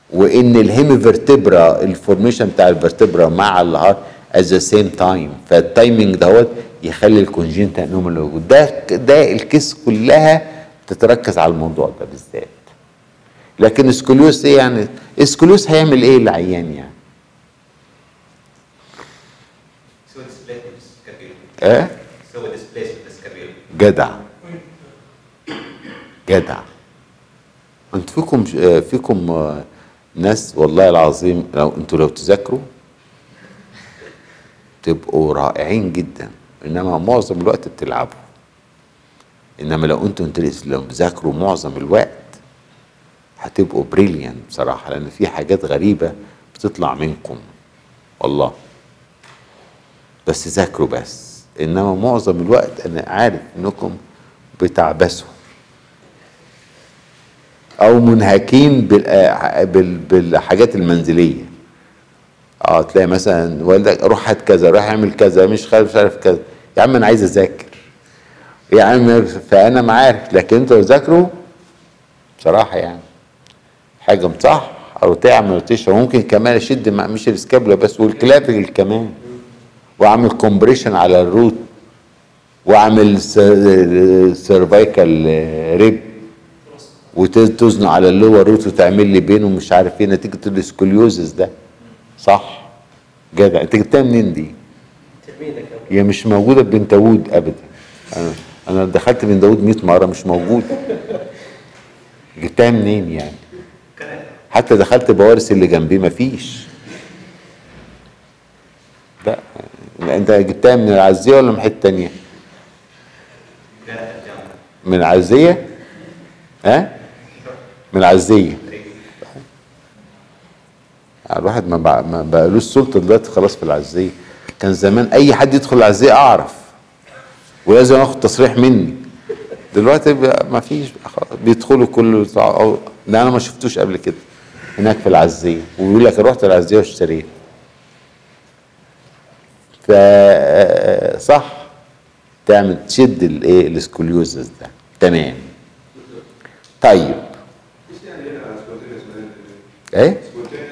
وان الهيميفرتبرا الفورميشن بتاع الفرتبرا مع الهارت at the same time فالتايمنج دوت يخلي الكونجنتا انومالي موجود ده ده الكيس كلها تتركز على الموضوع ده بالذات لكن سكوليوس ايه يعني سكوليوس هيعمل ايه للعيان يعني So displaced with the scapula. اه So displaced with the scapula. جدع جدع انتوا فيكم آه، فيكم آه، ناس والله العظيم لو انتوا لو تذاكروا تبقوا رائعين جدا انما معظم الوقت بتلعبوا انما لو انتوا انتوا لو بتذاكروا معظم الوقت هتبقوا بريليان بصراحه لان في حاجات غريبه بتطلع منكم والله بس ذاكروا بس انما معظم الوقت انا عارف انكم بتعبثوا او منهكين بال- بال- بالحاجات المنزليه اه تلاقي مثلا والدك روح هات كذا روح اعمل كذا مش عارف مش عارف كذا يا عم انا عايز اذاكر يا عم فانا معاك لكن انتوا لو ذاكروا بصراحه يعني حاجه صح او تعمل وتشرب ممكن كمان اشد مع مش السكابولا بس والكلافيكل كمان واعمل كومبريشن على الروت واعمل سيرفايكال ريب وتزنق على اللور روت وتعمل لي بينه مش عارف ايه نتيجه السكوليوزس ده صح جدع انت جبتها منين دي؟ تلميذك هي مش موجوده في بن داوود ابدا انا انا دخلت بن داوود 100 مره مش موجود جبتها منين يعني؟ حتى دخلت بوارث اللي جنبي مفيش لا لا، انت جبتها من العزيه ولا من حته تانيه؟ من العزيه؟ ها؟ من العزيه الواحد ما بقى ما بقالوش سلطه دلوقتي خلاص في العزيه كان زمان اي حد يدخل العزيه اعرف ولازم اخد تصريح مني دلوقتي بقى ما فيش بقى خلاص. بيدخلوا كل أو ده انا ما شفتوش قبل كده هناك في العزيه ويقول لك رحت العزيه واشتريت ف صح تعمل تشد الايه السكوليوزس ده تمام طيب ايه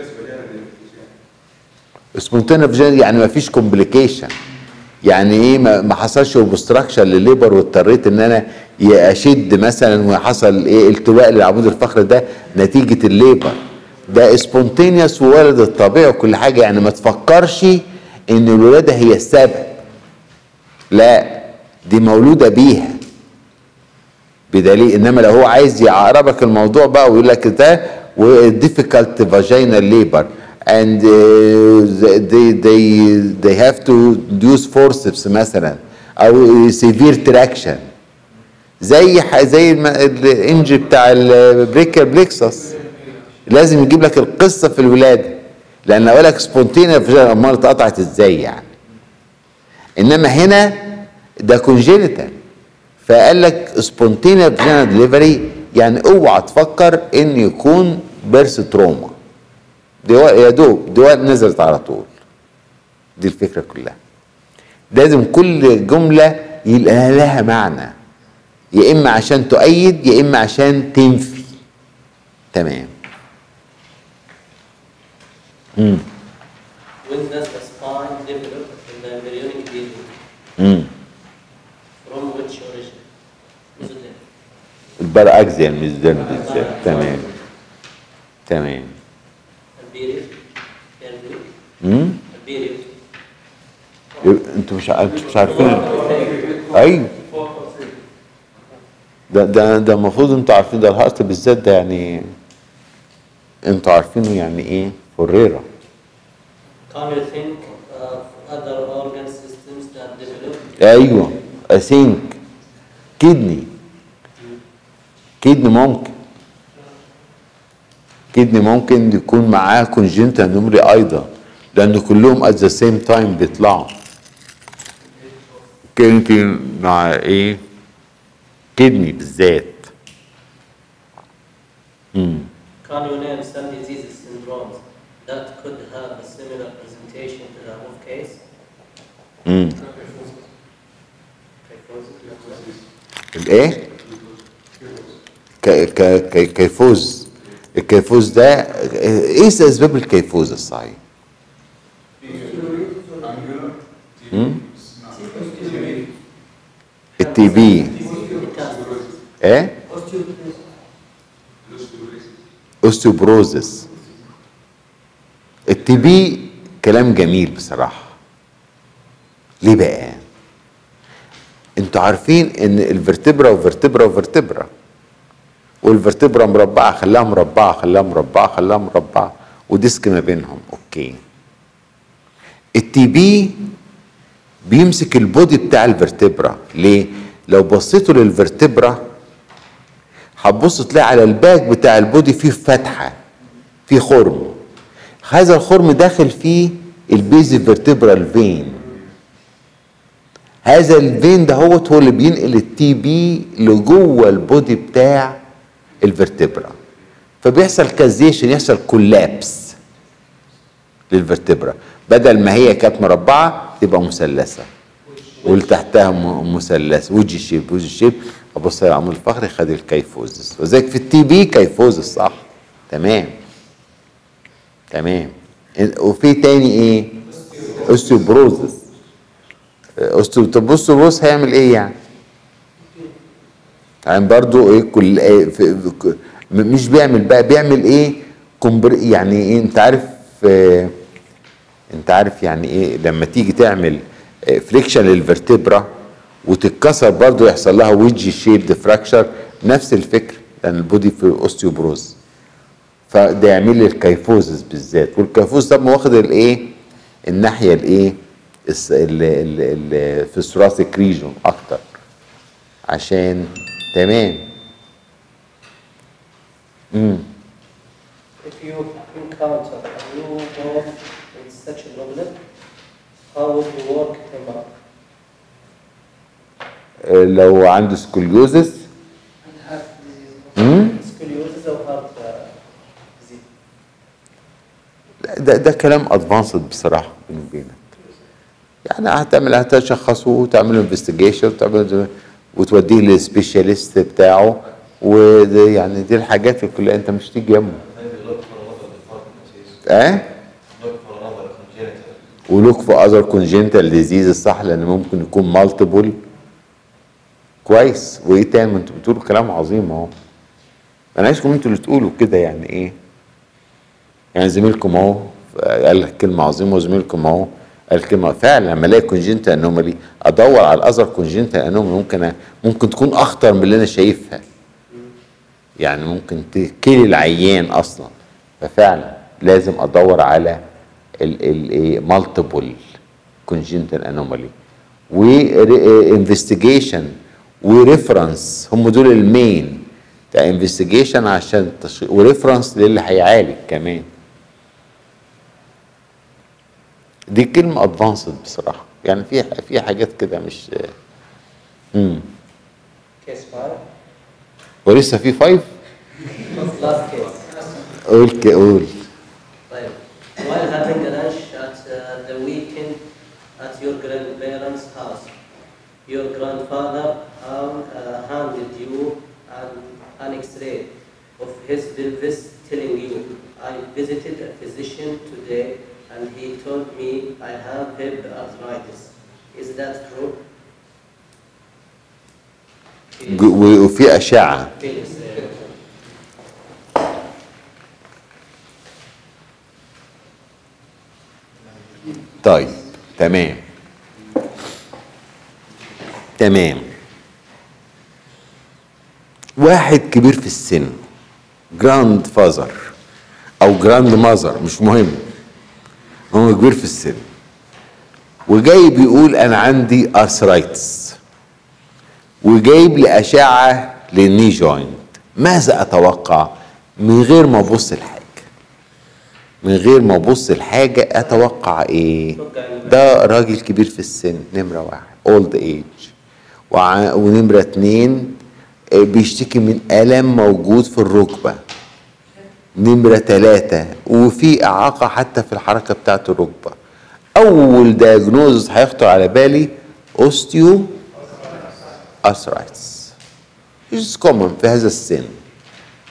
سبونتينا فيجن يعني ما فيش كومبليكيشن يعني ايه ما ما حصلش اوبستراكشن للليبر واضطريت ان انا ي- اشد مثلا وحصل ايه التواء للعمود الفقري ده نتيجه الليبر ده سبونتينيوس وولد الطبيعي وكل حاجه يعني ما تفكرش ان الولاده هي السبب لا دي مولوده بيها بدليل انما لو هو عايز يعربك الموضوع بقى ويقول لك ده difficult vaginal labor and uh, they they they have to use forceps مثلا او severe traction زي ح- زي الم- الانج بتاع البريكر بليكسس لازم يجيب لك القصه في الولاده لان اقول لك سبونتينا امال اتقطعت ازاي يعني انما هنا ده كونجينيتال فقال لك سبونتينا فيجينا دليفري يعني اوعى تفكر ان يكون بيرس تروما دي وا- يا دوب دي وا- نزلت على طول دي الفكره كلها لازم كل جمله يبقى لها معنى يا اما عشان تؤيد يا اما عشان تنفي تمام امم When does the spine develop in the embryonic region? امم From which origin? Mesoderm. البر اكزيال مش ده بالذات تمام تمام Alberic. Alberic. امم Alberic. انتوا مش ع- انتوا مش عارفين ايوه ده ده ده المفروض انتوا عارفين ده الهارت بالذات ده يعني انتوا عارفينه يعني ايه فريره Can you think of other organ systems that develop? ايوه اسينك كدني كدني ممكن كدني ممكن يكون معاه كونجنتا نمري ايضا لان كلهم ات ذا سيم تايم بيطلعوا كدني مع ايه كدني بالذات امم Can you name some diseases syndromes that could have a similar presentation to the above case? امم Kyphosis. الايه ك ك ك كيفوز الكيفوز ده ايه اسباب الكيفوز الصحيح التي بي ايه اوستيوبروزس التي بي كلام جميل بصراحه ليه بقى انتوا عارفين ان الفرتبرا وفرتبرا وفرتبرا والفرتبرا مربعه خلاها مربعه خلاها مربعه خلاها مربعه وديسك ما بينهم اوكي التي بي بيمسك البودي بتاع الفرتبرا ليه لو بصيتوا للفرتبرا هتبص تلاقي على الباك بتاع البودي فيه فتحه فيه خرم هذا الخرم داخل فيه البيزي فيرتبرال فين هذا الفين ده هو هو اللي بينقل التي بي لجوه البودي بتاع الفرتبرا فبيحصل كازيشن يحصل كولابس للفرتبرا بدل ما هي كانت مربعه تبقى مثلثه واللي تحتها م- مثلث وجي شيب وجي شيب ابص على العمود الفقري خد الكيفوزس وذلك في التي بي كيفوزس صح تمام تمام وفي تاني ايه اوستيوبروزس اوستيو طب بص بص هيعمل ايه يعني يعني برضو ايه كل إيه في في- م- مش بيعمل بقى بيعمل ايه كومبر يعني ايه انت عارف آه انت عارف يعني ايه لما تيجي تعمل فريكشن للفرتبرا وتتكسر برضو يحصل لها ويدجي شيب فراكشر نفس الفكر لان البودي في اوستيوبروز فده يعمل لي الكيفوزس بالذات والكيفوز طبعا واخد الايه الناحيه الايه الس- ال- ال- ال- في الثوراسيك ريجون اكتر عشان تمام امم If you encounter a newborn with such a problem, how would you work him up? لو عنده سكوليوزس امم Scoliosis or heart uh, disease? ده ده كلام ادفانسد بصراحه بيني وبينك يعني هتعمل هتشخصه وتعمل انفستيجيشن وتعمل وتوديه للسبيشاليست بتاعه وده يعني دي الحاجات اللي كلها انت مش تيجي يمه Maybe look for another department is اه look for another congenital. ولوك في اذر كونجنتال ديزيز صح لان ممكن يكون مالتيبل كويس وايه تاني ما انتوا بتقولوا كلام عظيم اهو انا عايزكم انتوا اللي تقولوا كده يعني ايه يعني زميلكم اهو قال لك كلمه عظيمه وزميلكم اهو قال كلمه فعلا لما الاقي كونجنتال انومالي ادور على الاذر كونجنتال انومالي ممكن أ- ممكن تكون اخطر من اللي انا شايفها يعني ممكن تكلي العيان اصلا ففعلا لازم ادور على الايه مالتيبل كونجنتال انومالي وانفستيجيشن وريفرنس هم دول المين بتاع انفستيجيشن عشان تشخيص وريفرنس للي هيعالج كمان دي كلمة ادفانسد بصراحة يعني في في حاجات كده مش امم Case five. ولسه في فايف Last case. قول ك- قول طيب. While having a lunch at uh, the weekend at your grandparents' house, your grandfather hand, uh, handed you an, an X-ray of his pelvis, telling you, "I visited a physician today, and he told me I have hip arthritis." Is that true? ج- و- وفي أشعة Pelvis, uh, طيب تمام تمام واحد كبير في السن جراند فازر او جراند ماذر مش مهم هو كبير في السن وجاي بيقول انا عندي ارثرايتس وجايب لي اشعه للني جوينت ماذا اتوقع من غير ما ابص لحاجه من غير ما ابص لحاجه اتوقع ايه ده راجل كبير في السن نمره واحد اولد ايج ونمره اتنين آه، بيشتكي من الم موجود في الركبه نمرة ثلاثة وفي إعاقة حتى في الحركة بتاعة الركبة أول دايجنوزس هيخطر على بالي أوستيو أثرايتس is common في هذا السن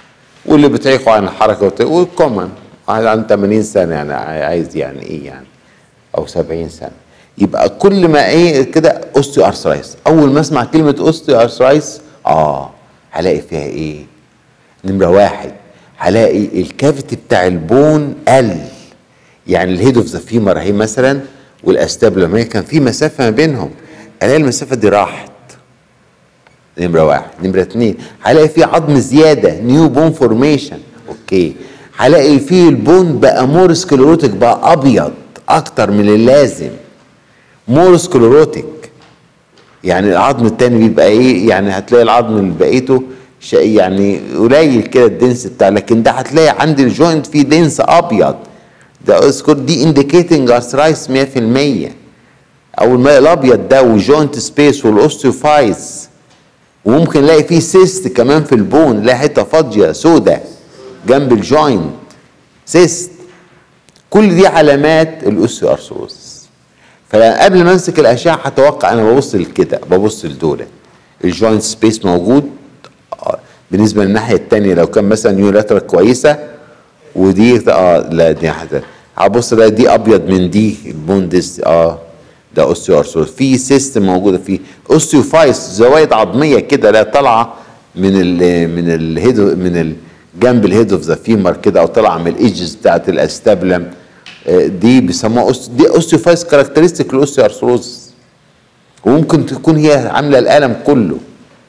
واللي بتعيقوا عن الحركه وت- والكومن واحد عنده 80 سنه يعني عايز يعني ايه يعني او 70 سنه يبقى كل ما ايه كده اوستيو ارثرايتس اول ما اسمع كلمه اوستيو ارثرايتس اه هلاقي فيها ايه نمره واحد هلاقي الكافيتي بتاع البون قل يعني الهيد اوف ذا فيمر اهي مثلا والاستابلم هي كان في مسافه ما بينهم الاقي المسافه دي راحت نمره واحد نمره اتنين هلاقي في عظم زياده نيو بون فورميشن اوكي هلاقي فيه البون بقى مور سكليروتيك بقى ابيض اكتر من اللازم مور سكليروتيك يعني العظم التاني بيبقى ايه يعني هتلاقي العظم اللي بقيته ش- يعني قليل كده الدنس بتاع لكن ده هتلاقي عندي الجوينت فيه دنس ابيض ده اذكر دي انديكيتنج ارثرايتس 100% اول ما الابيض ده والجوينت سبيس والاوستيوفايتس وممكن نلاقي فيه سيست كمان في البون نلاقي حته فاضيه سودة جنب الجوينت سيست كل دي علامات الاوستيو ارثروزس فقبل ما امسك الاشعه هتوقع انا ببص لكده ببص لدول الجوينت سبيس موجود آه، بالنسبه للناحيه الثانيه لو كان مثلا نيولاترال كويسه ودي اه لا دي حاجه هبص الاقي دي ابيض من دي البون ديس اه ده اوستيو ارثروز في سيستم موجوده فيه اوستيوفايس زوايد عظميه كده لا طالعه من ال من الهيد من ال جنب الهيد اوف ذا فيمر كده او طالعه من الايدجز بتاعت الاستابلم آه، دي بيسموها أوست- دي اوستيوفايس كاركترستيك الاوستيو ارثروز وممكن تكون هي عامله الالم كله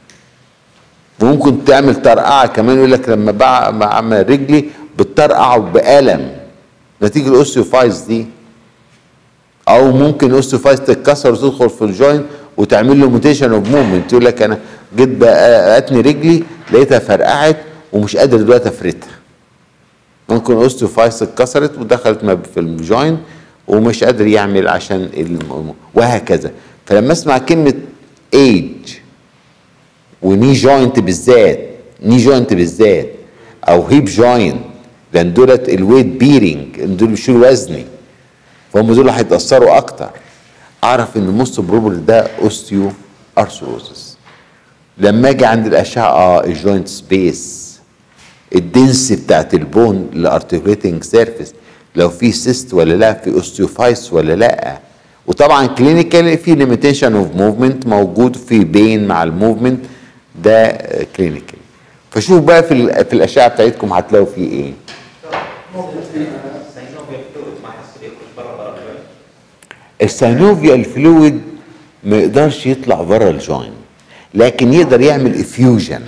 وممكن تعمل ترقعه كمان يقول لك لما بع- بعمل رجلي بترقع بألم نتيجه الاوستيوفايز دي او ممكن الاوستيوفايز تتكسر وتدخل في الجوينت وتعمل له موتيشن اوف موفمنت يقول لك انا جيت بقى اتني رجلي لقيتها فرقعت ومش قادر دلوقتي افردها ممكن الاوستيوفايز اتكسرت ودخلت ما في الجوينت ومش قادر يعمل عشان الم... وهكذا فلما اسمع كلمه ايج وني جوينت بالذات ني جوينت بالذات او هيب جوينت لان دولت الويت بيرنج دول بيشيلوا وزني فهم دول اللي هيتاثروا اكتر اعرف ان موست بروبل ده اوستيو ارثروزس لما اجي عند الاشعه اه الجوينت سبيس الدنس بتاعت البون الارتكوليتنج سيرفيس لو في سيست ولا لا في اوستيوفايس ولا لا وطبعا كلينيكال في ليميتيشن اوف موفمنت موجود في بين مع الموفمنت ده كلينيكال فشوف بقى في ال- في الاشعه بتاعتكم هتلاقوا فيه ايه سينوفيا فلويد ما حس يخرج برا برا الجوينت السينوفيال فلويد ما يقدرش يطلع بره الجوينت لكن يقدر يعمل افيوجن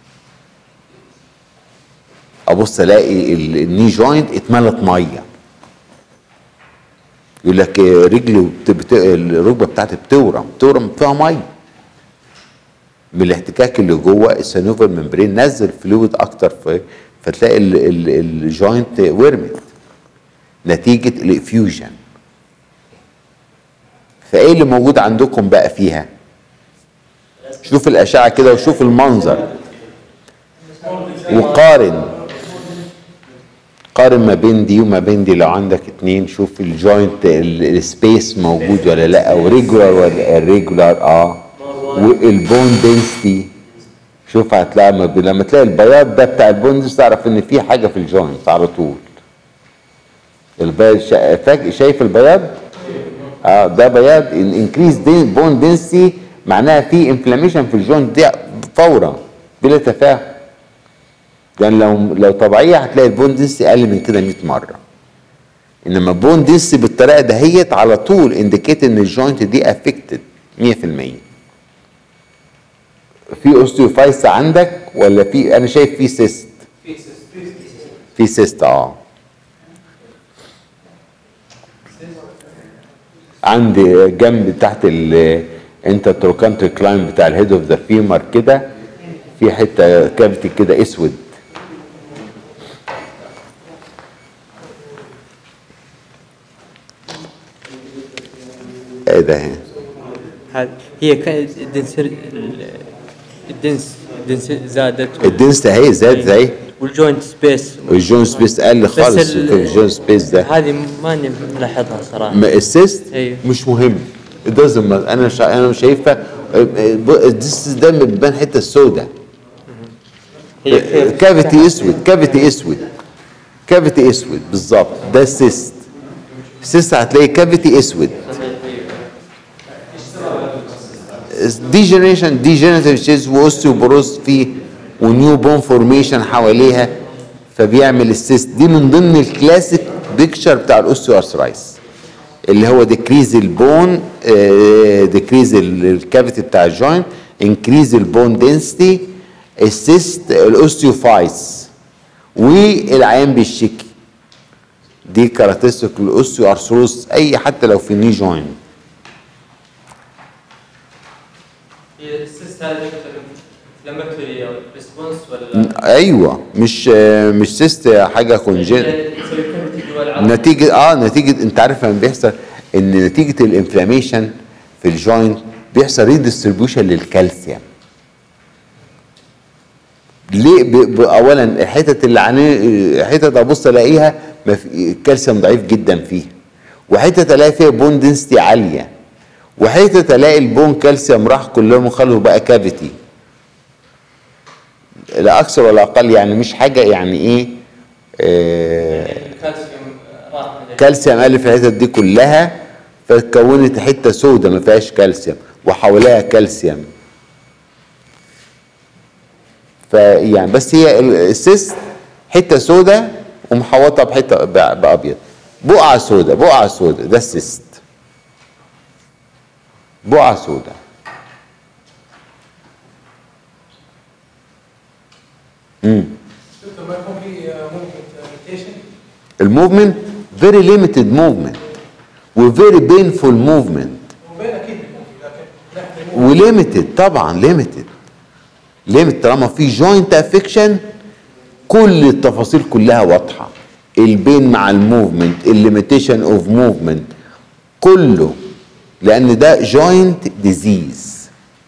ابص الاقي ال- الني جوينت اتملت ميه يقول لك إيه، رجله بت... بت... الركبه بتاعتي بتورم بتورم فيها ميه من الاحتكاك اللي جوه السينوفيال ممبرين نزل فلويد اكتر في فتلاقي ال... ال... الجوينت ورمت نتيجه الافيوجن فايه اللي موجود عندكم بقى فيها شوف الاشعه كده وشوف المنظر وقارن قارن ما بين دي وما بين دي لو عندك اتنين شوف الجوينت ال- السبيس موجود ولا لا او ريجولار ولا الريجولار اه والبون دنسيتي شوف هتلاقي ما بي- لما تلاقي البياض ده بتاع البون دنسيتي تعرف ان في حاجه في الجوينت على طول البياض شا- فاك- شايف البياض اه ده بياض انكريز بون دنسي معناها في انفلاميشن في الجوينت دي فورا بلا تفاهم لان لو لو طبيعيه هتلاقي البون دنسي اقل من كده 100 مره انما البون دنسي بالطريقه دهيت على طول انديكيت ان الجوينت دي افكتد 100% في اوستيوفايس عندك ولا في انا شايف في سيست في سيست اه عندي جنب تحت ال انت تروكانتري كلاين بتاع الهيد اوف ذا فيمر كده في حته كافيتي كده اسود ايه ده هنا هذه هي كانت الدنس الدنس الدنس زادت الدنس اهي زاد زي والجوينت سبيس والجون سبيس قل خالص ال- في الجون سبيس ده هذه ماني ملاحظها صراحه ما السيست أيوه. مش مهم it doesn't matter. انا شا... انا شايفها الديس ده بتبان حته السوداء هي كيف كافيتي اسود كافيتي اسود كافيتي اسود بالظبط ده السيست السيست هتلاقي كافيتي اسود ديجنريشن ديجنريتيف تشيز واوستيوبروز فيه ونيو بون فورميشن حواليها فبيعمل السيست دي من ضمن الكلاسيك بيكتشر بتاع الاوستيو ارثرايتس اللي هو ديكريز البون ديكريز الكافيتي بتاع الجوينت انكريز البون دنسيتي السيست الاوستيوفايتس والعيان بيشتكي دي كاركترستيك الاوستيو ارثروز اي حتى لو في الني جوينت هي السيست هذه انفلاماتوري ريسبونس ولا ايوه مش مش سيست حاجه كونجين تسوي كافيتي جوا العظم نتيجه اه نتيجه انت عارف لما بيحصل ان نتيجه الانفلاميشن في الجوينت بيحصل ريديستريبيوشن للكالسيوم ليه ب... ب... اولا الحتت اللي عن حتت ابص الاقيها ما في... الكالسيوم ضعيف جدا فيها وحتت الاقي فيها بون دنسيتي عاليه وحتت الاقي البون كالسيوم راح كلهم وخلوا بقى كافيتي لا اكثر ولا اقل يعني مش حاجه يعني ايه آه الكالسيوم راح من كالسيوم قل في الحتت دي كلها فاتكونت حته سودة ما فيهاش كالسيوم وحواليها كالسيوم فيعني بس هي ال- السيست حته سودة ومحوطه بحته ب- بابيض بقعه سودة بقعه سودة ده السيست بقعه سودة دكتور ما يكون في موفمنت ميتيشن الموفمنت فيري ليميتد موفمنت وفيري بينفول موفمنت وبين اكيد بيكون في لكن ناحيه الموفمنت وليميتد طبعا ليميتد ليميت طالما في جوينت افكشن كل التفاصيل كلها واضحه البين مع الموفمنت الليميتيشن اوف موفمنت كله لان ده جوينت ديزيز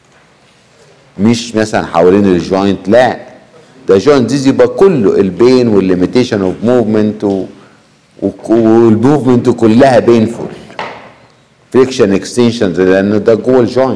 مش مثلا حوالين الجوينت لا ده جوينت ديزيز يبقى كله البين والليميتيشن اوف موفمنت والموفمنت كلها بينفول فريكشن اكستنشنز لانه ده جوه الجوينت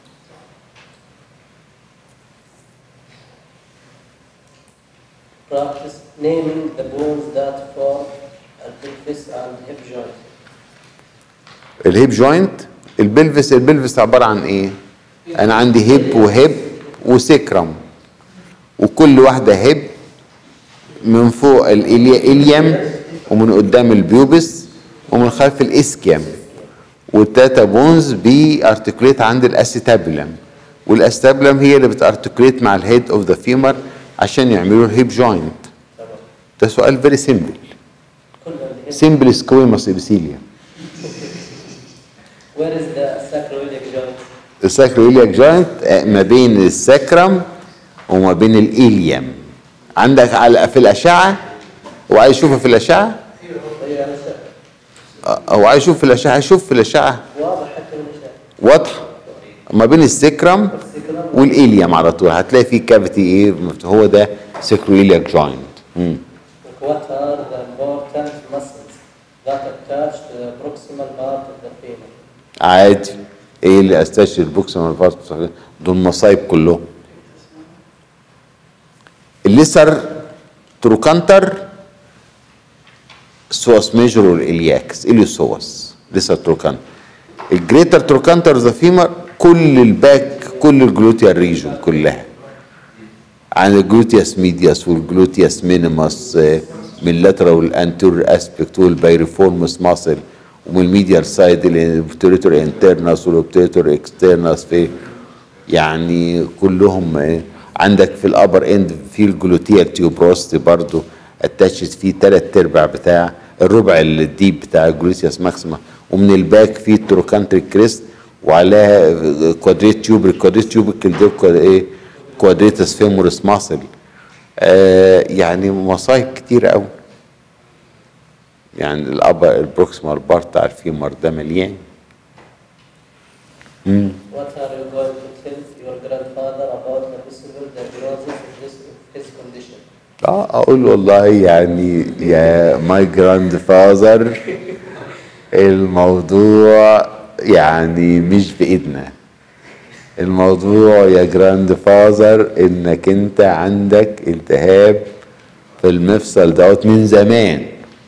Practice naming the bones that form a pelvis and hip joint. الهيب جوينت البلفس البلفس عباره عن ايه انا عندي هيب وهيب وسكرم وكل واحده هيب من فوق الاليم ومن قدام البيوبس ومن خلف الاسكيم والتاتا بونز بيارتكليت عند الاسيتابولم والاستابلم هي اللي بتارتكليت مع الهيد اوف ذا فيمر عشان يعملوا الهيب جوينت ده سؤال فيري سيمبل كل الهip. سيمبل سكويموس ابيثيليوم Where is the sacroiliac joint? الساكرويلياك جوينت ما بين الساكرم وما بين الإيليم عندك على في الأشعة وعايز يشوفها في الأشعة هي أنا شايف. أو عايز يشوف في الأشعة شوف في الأشعة واضح حتى من الشارع. واضحة ما بين السكرم والإيليم على طول هتلاقي فيه كافيتي إيه هو ده ساكرويلياك جوينت What are the important muscles that attach to the proximal part of the femur? عادي ايه اللي استشهد البوكس من الفاست دول مصايب كلهم الليسر تروكانتر سواس ميجور والإلياكس إليوسوس ليسر تروكانتر الجريتر تروكانتر ذا فيمر كل الباك كل الجلوتيال ريجون كلها عن الجلوتياس ميدياس والجلوتياس مينيماس آه، من اللاترال والانتيريور اسبكت والبايريفورمس ماسل ومن الميديال سايد الابتريتور انترنس والابتريتور اكسترنس في يعني كلهم آه، عندك في الابر اند في الجلوتيال تيوبروست برضو اتاشت فيه تلات ارباع بتاع الربع الديب بتاع الجلوتياس ماكسيما ومن الباك في التروكانتريك كريست وعليها كوادريت تيوب الكوادريت تيوب ده ايه كوادريتس فيمورس ماسل آه يعني مصايب كتير قوي يعني الابر البروكسيمال بارت بتاع الفيمر ده مليان What are you going to tell your grandfather about the possible diagnosis of this of his condition? اه اقول والله يعني يا ماي جراند فازر الموضوع يعني مش بايدنا الموضوع يا جراند فازر انك انت عندك التهاب في المفصل دوت من زمان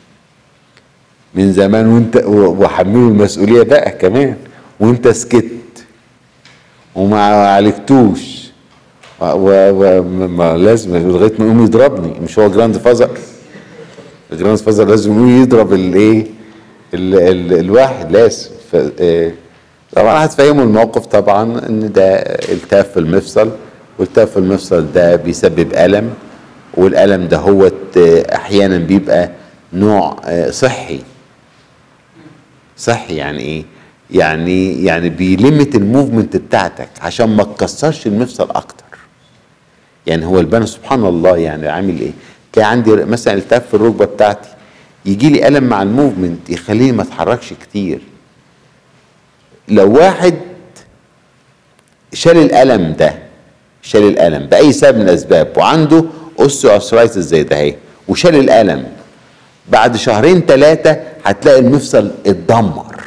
من زمان وانت و- وحمله المسؤوليه بقى كمان وانت سكت وما عالجتوش و- و- و- ما لازم لغايه ما يقوم يضربني مش هو جراند فازر الجراند فازر لازم يقوم يضرب الايه ال- ال- الواحد لازم ف- آه، طبعا هتفهموا الموقف طبعا ان ده التهاب في المفصل والتهاب في المفصل ده بيسبب الم والالم ده هو احيانا بيبقى نوع آه، صحي صحي يعني ايه يعني يعني بيلمت الموفمنت بتاعتك عشان ما تكسرش المفصل اكتر يعني هو البنا سبحان الله يعني عامل ايه تلاقي عندي مثلا التهاب في الركبه بتاعتي يجي لي الم مع الموفمنت يخليني ما اتحركش كتير لو واحد شال الالم ده شال الالم باي سبب من الاسباب وعنده اوستيو ارثرايتس زي ده اهي وشال الالم بعد شهرين ثلاثه هتلاقي المفصل اتدمر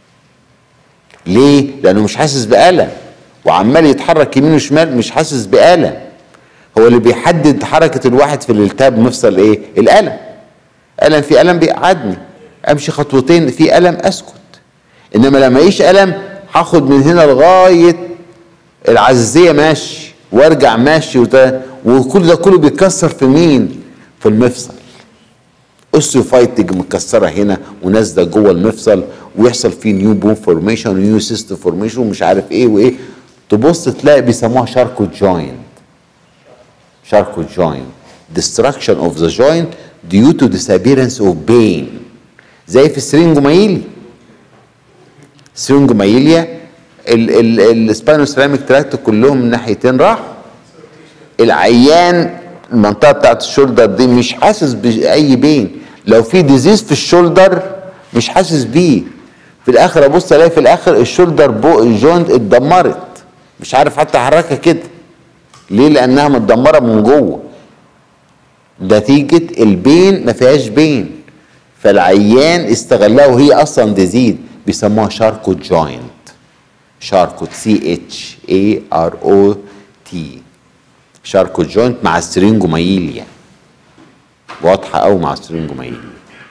ليه لانه مش حاسس بالم وعمال يتحرك يمين وشمال مش حاسس بالم هو اللي بيحدد حركه الواحد في الالتهاب مفصل ايه الالم الم في الم بيقعدني امشي خطوتين في الم اسكت انما لما يعيش الم هاخد من هنا لغايه العزيه ماشي وارجع ماشي وده وكل ده كله بيتكسر في مين في المفصل اوستيوفايتج مكسره هنا ونازله جوه المفصل ويحصل فيه نيو بون فورميشن ونيو سيست فورميشن ومش عارف ايه وايه تبص تلاقي بيسموها شاركو جوينت شاركو جوينت destruction of the joint due to disappearance of pain زي في السرينجومايلي سرينجومايليا السباينوسيراميك تراكت كلهم من ناحيتين راحوا العيان المنطقه بتاعت الشولدر دي مش حاسس باي بين لو في ديزيز في الشولدر مش حاسس بيه في الاخر ابص الاقي في الاخر الشولدر بو الجوينت اتدمرت مش عارف حتى احركها كده ليه لانها متدمره من جوه نتيجه البين ما فيهاش بين فالعيان استغلها وهي اصلا ديزيد بيسموها شاركو جوينت شاركوت سي اتش اي ار او تي شاركوت جوينت مع السرينجومايليا واضحه قوي مع السرينجومايليا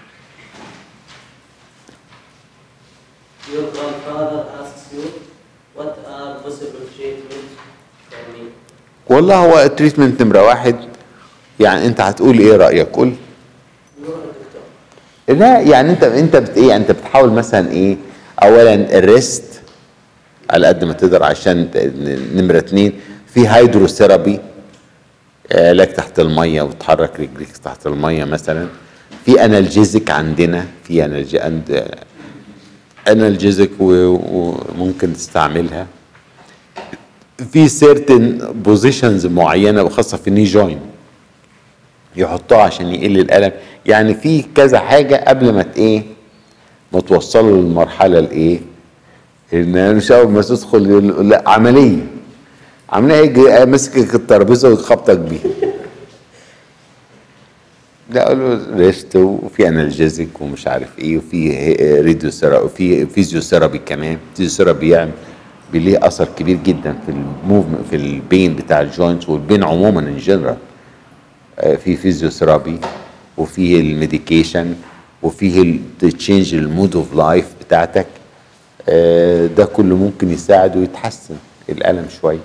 Your grandfather asks you, what are possible treatments for me? والله هو التريتمنت نمره واحد يعني انت هتقول ايه رايك قول You are a doctor. لا يعني انت انت بت ايه انت بتحاول مثلا ايه اولا الريست على قد ما تقدر عشان ت- ن- نمره اتنين في هيدروثيرابي آه، علاج تحت الميه وتحرك رجليك تحت الميه مثلا في انالجيزك عندنا في انالجي عند انالجيزك وممكن تستعملها في سيرتن بوزيشنز معينه وخاصه في الني جوين يحطوها عشان يقل الالم يعني في كذا حاجه قبل ما ت- ايه ما توصلوا للمرحله الايه ان مش اول ما تدخل يقول- لا عمليه عمليه يجي ماسكك الترابيزه ويخبطك بيها لا اقول له ريست وفي انالجيزك ومش عارف ايه وفي راديو ثيرابي وفي فيزيوثيرابي كمان فيزيوثيرابي يعني ليه اثر كبير جدا في الموفمنت في البين بتاع الجوينتس والبين عموما ان جنرال في فيزيوثيرابي وفيه الميديكيشن وفيه تشينج المود اوف لايف بتاعتك آه، ده كله ممكن يساعد ويتحسن الالم شويه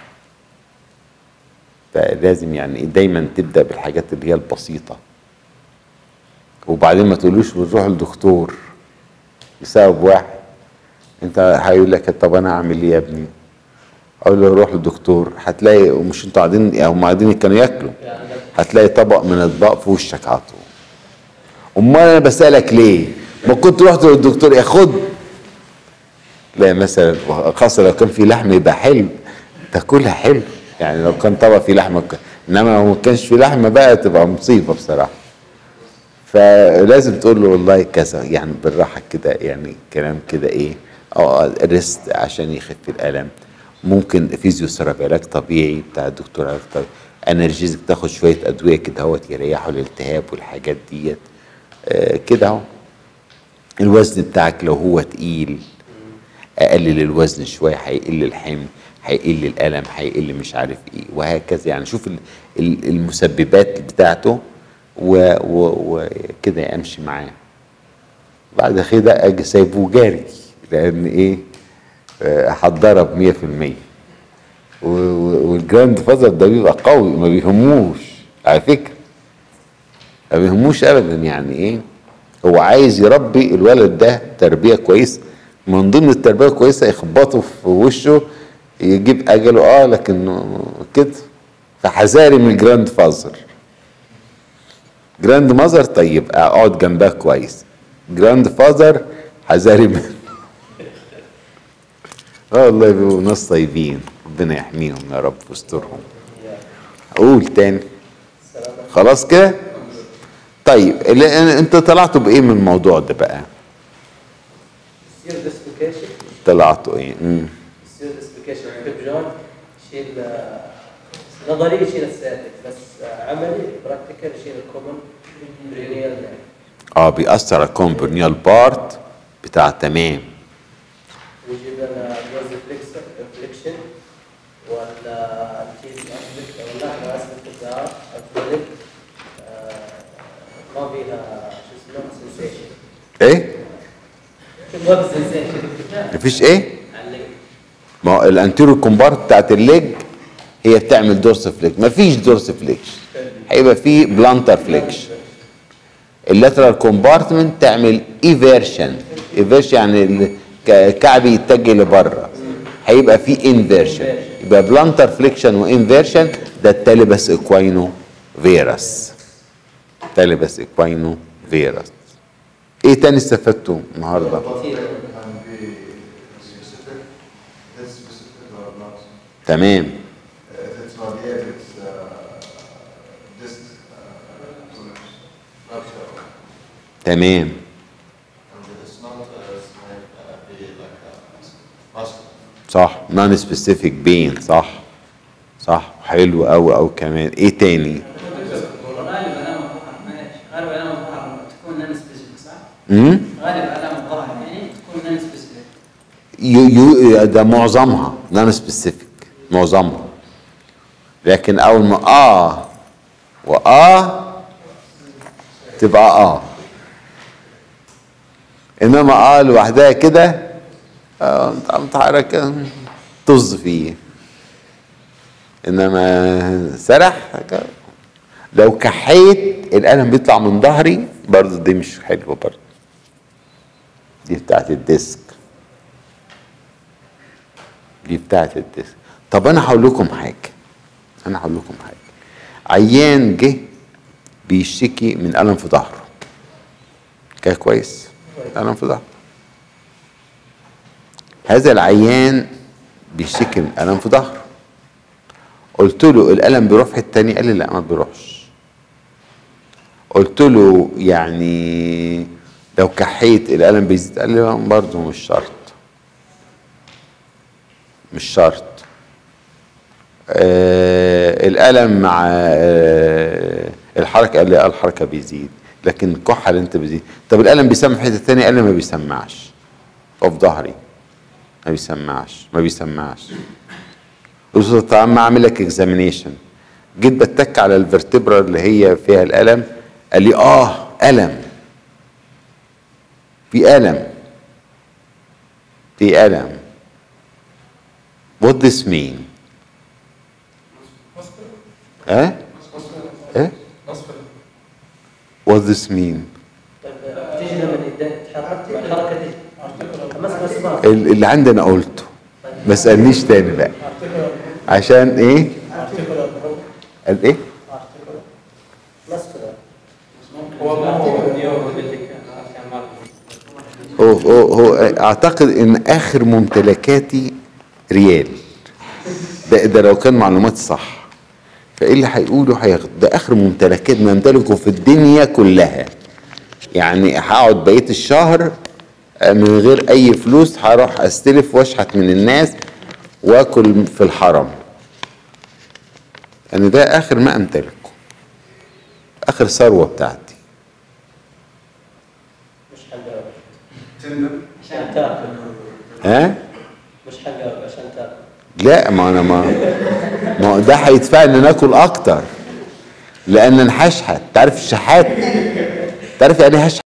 فلازم يعني دايما تبدا بالحاجات اللي هي البسيطه وبعدين ما تقولوش بنروح للدكتور بسبب واحد انت هيقول لك طب انا اعمل ايه يا ابني اقول له روح للدكتور هتلاقي ومش انتوا قاعدين يعني هم قاعدين كانوا ياكلوا هتلاقي طبق من اطباق في وشك على طول امال انا بسالك ليه ما كنت رحت للدكتور يا خد لا مثلا خاصه لو كان في لحم يبقى حلو تاكلها حلو يعني لو كان طبق فيه لحمه ك- انما لو ما كانش فيه لحمه بقى تبقى مصيبه بصراحه فلازم تقول له والله كذا يعني بالراحه كده يعني كلام كده ايه اه ريست عشان يخف الالم ممكن فيزيوثيرابي علاج طبيعي بتاع الدكتور علاج طبيعي انرجيزك تاخد شويه ادويه كده اهوت يريحوا الالتهاب والحاجات ديت آه كده اهو الوزن بتاعك لو هو تقيل اقلل الوزن شويه هيقل الحمل هيقل الالم هيقل مش عارف ايه وهكذا يعني شوف ال- ال- المسببات بتاعته و- و- وكده امشي معاه بعد كده اجي سايبه جاري لان ايه آه، هتضرب 100% و- و- والجراند فازر ده بيبقى قوي ما بيهموش على فكره ما بيهموش ابدا يعني ايه هو عايز يربي الولد ده تربيه كويسه من ضمن التربيه الكويسه يخبطه في وشه يجيب اجله اه لكن كده فحذاري من الجراند فازر جراند ماذر طيب اقعد جنبها كويس جراند فازر حذاري منه اه والله بيبقوا ناس طيبين ربنا يحميهم يا رب ويسترهم قول تاني خلاص كده طيب اللي انت طلعتوا بايه من الموضوع ده بقى يصير ديسلوكيشن طلعتوا ايه مم. يصير ديسلوكيشن في جون يشيل آه، نظري يشيل السياتيك بس آه، عملي براكتيكال يشيل الكومن برينيال اه بيأثر على الكومبرنيال بارت بتاع تمام ويجيب لنا جوز فليكشن ولا التيل ولا احنا اسف التزار الفليك ما فيها شو اسمه سنسيشن ايه ما في سنسيشن مفيش ايه علق ما هو الانتيريور كومبارت بتاعت الليج هي بتعمل دورس فليكس مفيش دورس فليكس هيبقى فيه بلانتر فليكس اللاترال كومبارتمنت تعمل ايفيرشن ايفيرشن يعني ال- ك- كعبي يتجه لبره هيبقى فيه انفيرشن يبقى بلانتر فليكشن وانفيرشن ده التالبس اكواينو فيروس تالبس اكواينو فيروس ايه تاني استفدته النهارده can be specific, this specific or not. تمام If it's radiated, it's uh, disc uh, rupture. تمام And if it's not, uh, it might uh, be like a muscle. صح نون سبيسيفيك بين صح صح حلو قوي قوي كمان ايه تاني غالب علامة الظهر معلش غالب علامة الظهر تكون نون سبيسيفيك صح؟ امم غالب علامة الظهر يعني تكون نون سبيسيفيك يو يو ده معظمها نون سبيسيفيك معظمها لكن اول ما اه واه تبقى اه انما اه لوحدها كده اه انت متحرك طز فيه انما سرح لو كحيت القلم بيطلع من ظهري برضه دي مش حلوه برضه دي بتاعت الديسك دي بتاعت الديسك طب انا هقول لكم حاجه انا هقول لكم حاجه عيان جه بيشتكي من الم في ظهره كده كويس الم في ظهره هذا العيان بيشتكي من الم في ظهره قلت له الالم بيروح في حته تانية قال لي لا ما بيروحش قلت له يعني لو كحيت الالم بيزيد قال لي برضه مش شرط مش شرط آه الالم مع آه الحركه قال لي آه الحركه بيزيد لكن الكحه اللي انت بيزيد طب الالم بيسمع في حته تانية قال لي ما بيسمعش أو في ظهري ما بيسمعش ما بيسمعش قلت له طب ما اعمل لك اكزامينيشن جيت بتك على الفرتبرا اللي هي فيها الالم قال لي اه الم في الم في الم what this mean ها ايه what this mean طيب تيجي لما اليدين تتحرك مع الحركه دي مسك مسمار ال- اللي عندي انا قلته ما اسالنيش تاني بقى عشان ايه قال ايه مسكولار هو هو هو اعتقد ان اخر ممتلكاتي ريال ده ده لو كان معلومات صح فايه اللي هيقوله هياخد ده اخر ممتلكات بمتلكه في الدنيا كلها يعني هقعد بقيه الشهر آه، من غير اي فلوس هروح استلف واشحت من الناس واكل في الحرم يعني ده اخر ما امتلكه اخر ثروه بتاعتي مش حلاوه عشان تاكل ها وش حقه عشان تاكل؟ لا ما انا ما ما هو ده هيدفعني ناكل اكتر لان نحشحت تعرف الشحات تعرف يعني ايه هشحت